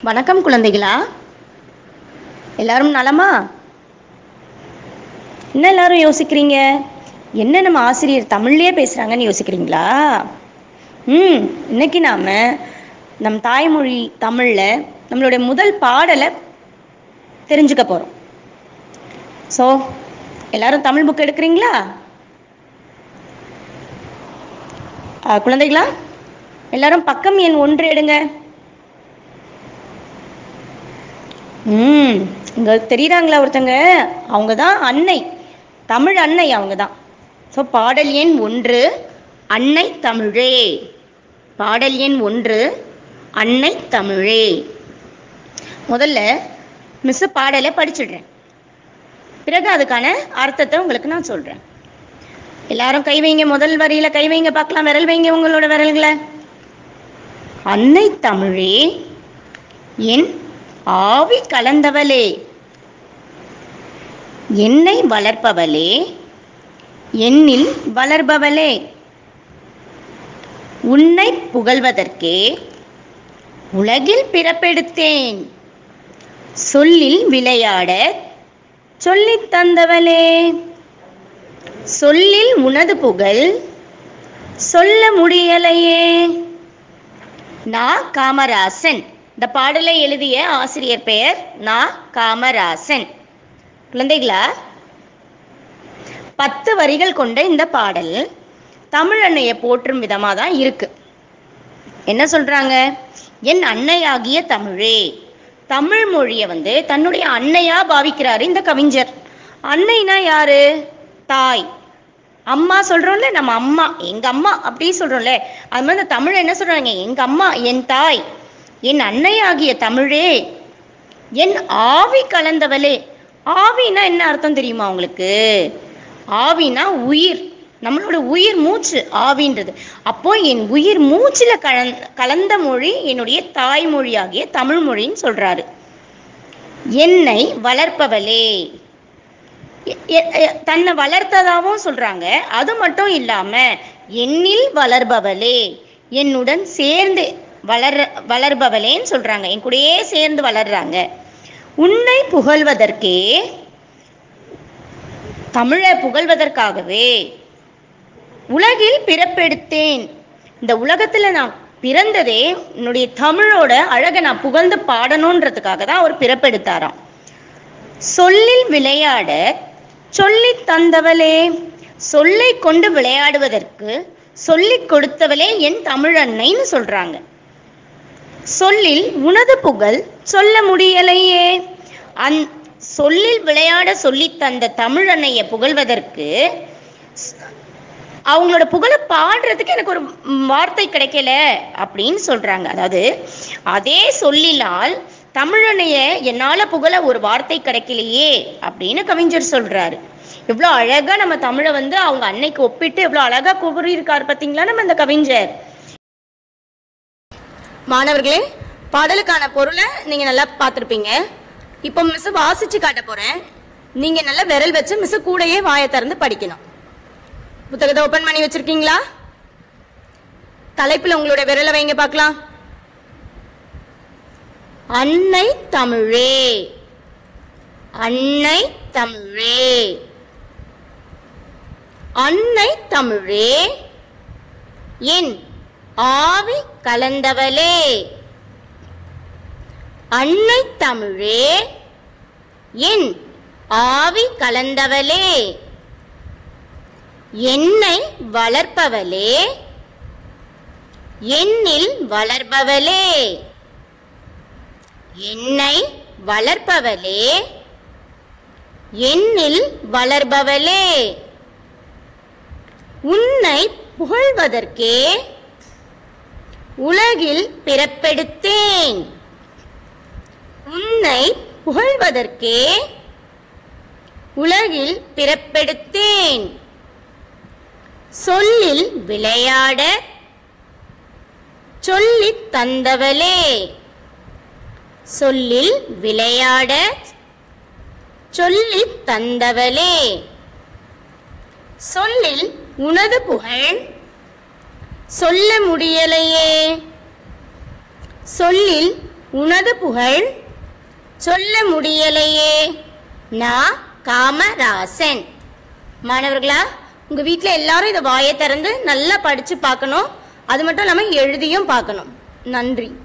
வணக்கம் குழந்தைகளா எல்லாரும் நலமா என்ன எல்லாரும் யோசிக்கிறீங்க என்ன நம்ம ஆசிரியர் தமிழ்லயே பேசுறாங்கன்னு யோசிக்கிறீங்களா ம் இன்னைக்கு நாம நம் தாய்மொழி தமிழ்ல நம்மளுடைய முதல் பாடலை தெரிஞ்சுக்க போறோம் ஸோ எல்லாரும் தமிழ் புக் எடுக்கிறீங்களா ஆ, குழந்தைகளா எல்லாரும் பக்கம் எண் ஒன்று எடுங்க ம் இங்க தெரியுறாங்களா ஒருத்தங்க அவங்க தான் அன்னை தமிழ் அன்னை அவங்க தான் ஸோ பாடல் எண் ஒன்று அன்னை தமிழே பாடல் எண் ஒன்று அன்னை தமிழே முதல்ல மிஸ் பாடலை படிச்சிடுறேன் பிறகு அதுக்கான அர்த்தத்தை உங்களுக்கு நான் சொல்றேன் எல்லாரும் கை வைங்க முதல் வரியில கை வைங்க பார்க்கலாம் விரல் வைங்க உங்களோட விரல்களை அன்னை தமிழே என் ஆவி கலந்தவளே என்னை வளர்ப்பவளே என்னில் வளர்பவளே உன்னை புகழ்வதற்கே உலகில் பிறப்பெடுத்தேன் சொல்லில் விளையாட சொல்லித் தந்தவளே சொல்லில் உனது புகழ் சொல்ல முடியலையே நா காமராசன் இந்த பாடலை எழுதிய ஆசிரியர் பெயர் நா காமராசன் குழந்தைகளா பத்து வரிகள் கொண்ட இந்த பாடல் தமிழ் அன்னையை போற்றும் விதமாக தான் இருக்கு என்ன சொல்றாங்க என் அன்னையாகிய தமிழே தமிழ் மொழியை வந்து தன்னுடைய அன்னையா பாவிக்கிறாரு இந்த கவிஞர் அன்னைனா யாரு தாய் அம்மா சொல்றோம்ல நம்ம அம்மா எங்க அம்மா அப்படி சொல்றோம்ல அது மாதிரி இந்த தமிழ் என்ன சொல்றாங்க எங்க அம்மா என் தாய் என் அன்னையாகிய தமிழே என் ஆவி கலந்தவளே ஆவினா என்ன அர்த்தம் தெரியுமா உங்களுக்கு ஆவினா உயிர் நம்மளோட உயிர் மூச்சு ஆவின்றது அப்போ என் உயிர் மூச்சுல கலந் கலந்த மொழி என்னுடைய தாய்மொழியாகிய தமிழ் மொழின்னு சொல்றாரு என்னை வளர்ப்பவளே எ- எ- எ- தன்னை வளர்த்ததாகவும் சொல்றாங்க அது மட்டும் இல்லாம என்னில் வளர்பவளே என்னுடன் சேர்ந்து வளர் வளர்பவளேன்னு சொல்றாங்க என் கூடயே சேர்ந்து வளர்றாங்க உன்னை புகழ்வதற்கே தமிழை புகழ்வதற்காகவே உலகில் பிறப்பெடுத்தேன் இந்த உலகத்துல நான் பிறந்ததே என்னுடைய தமிழோட அழகை நான் புகழ்ந்து பாடணுன்றதுக்காக தான் அவர் பிறப்பெடுத்தாராம் சொல்லில் விளையாட சொல்லித் தந்தவளே சொல்லை கொண்டு விளையாடுவதற்கு சொல்லிக் கொடுத்தவளே என் தமிழன்னைன்னு சொல்றாங்க சொல்லில் உனது புகழ் சொல்ல முடியலையே அந் சொல்லில் விளையாட சொல்லித் தந்த தமிழன்னைய புகழ்வதற்கு ஸ்- அவங்களோட புகழை பாடுறதுக்கு எனக்கு ஒரு ம், வார்த்தை கிடைக்கல அப்படின்னு சொல்றாங்க அதாவது அதே சொல்லிலால் தமிழனைய என்னால புகழ ஒரு வார்த்தை கிடைக்கலையே அப்படின்னு கவிஞர் சொல்றாரு எவ்வளோ அழகா நம்ம தமிழை வந்து அவங்க அன்னைக்கு ஒப்பிட்டு எவ்வளோ அழகா கூறியிருக்காரு பார்த்தீங்களா நம்ம இந்த கவிஞர் மாணவர்களே பாடலுக்கான பொருளை நீங்க நல்லா பார்த்துருப்பீங்க இப்போ மிஸ் வாசிச்சு காட்ட போறேன் நீங்க நல்லா விரல் வச்சு மிஸ் கூடயே வாயை திறந்து படிக்கணும் புத்தகத்தை ஓபன் பண்ணி வச்சிருக்கீங்களா தலைப்புல உங்களுடைய விரலை வைங்க பார்க்கலாம் அன்னை தமிழே அன்னை தமிழே அன்னை தமிழே என் ஆவி கலந்தவளே அன்னை தமிழே என் ஆவி கலந்தவளே என்னை வளர்ப்பவளே என்னில் வளர்பவளே என்னை வளர்ப்பவளே என்னில் வளர்பவளே உன்னை புகழ்வதற்கே உலகில் பிறப்பெடுத்தேன் உன்னை புகழ்வதற்கே உலகில் பிறப்பெடுத்தேன் சொல்லில் விளையாட சொல்லித் தந்தவளே சொல்லில் விளையாட சொல்லித் தந்தவளே சொல்லில் உனது புகழ் சொல்ல முடியலையே சொல்லில் உனது புகழ் சொல்ல முடியலையே நான் காமராசன் மாணவர்களா உங்க வீட்டில் எல்லாரும் இதை வாயை திறந்து நல்லா படிச்சு பார்க்கணும் அது மட்டும் இல்லாமல் எழுதியும் பார்க்கணும் நன்றி